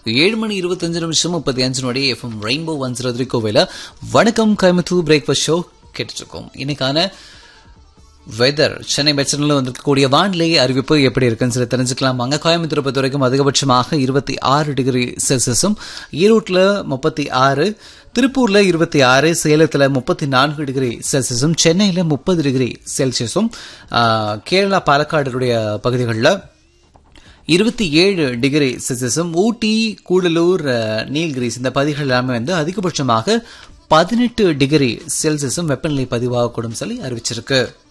ஏழு மணி இருபத்தஞ்சு நிமிஷம் முப்பத்தி அஞ்சு நொடி FM rainbow one zero three கோவையில் வணக்கம் கோயம்புத்தூர் பிரேக்ஃபாஸ்ட் ஷோ கேட்டுருக்கோம் இன்னைக்கான வெதர் சென்னை பெட்சனில் வந்திருக்கக்கூடிய வானிலை அறிவிப்பு எப்படி இருக்குன்னு சொல்லி தெரிஞ்சுக்கலாம் வாங்க கோயம்புத்தூரை பொறுத்த வரைக்கும் அதிகபட்சமாக இருபத்தி ஆறு டிகிரி செல்சியஸும் ஈரோட்டில் முப்பத்தி ஆறு திருப்பூர்ல இருபத்தி ஆறு சேலத்தில் முப்பத்தி நான்கு டிகிரி செல்சியஸும் சென்னையில் முப்பது டிகிரி செல்சியஸும் ஆஹ், கேரளா பாலக்காடுடைய பகுதிகளில் இருபத்தி ஏழு டிகிரி செல்சியஸும் ஊட்டி கூடலூர் அஹ், நீல்கிரிஸ் இந்த பகுதிகள் எல்லாமே வந்து அதிகபட்சமாக பதினெட்டு டிகிரி செல்சியஸும் வெப்பநிலை பதிவாகக்கூடும் சொல்லி அறிவிச்சிருக்கு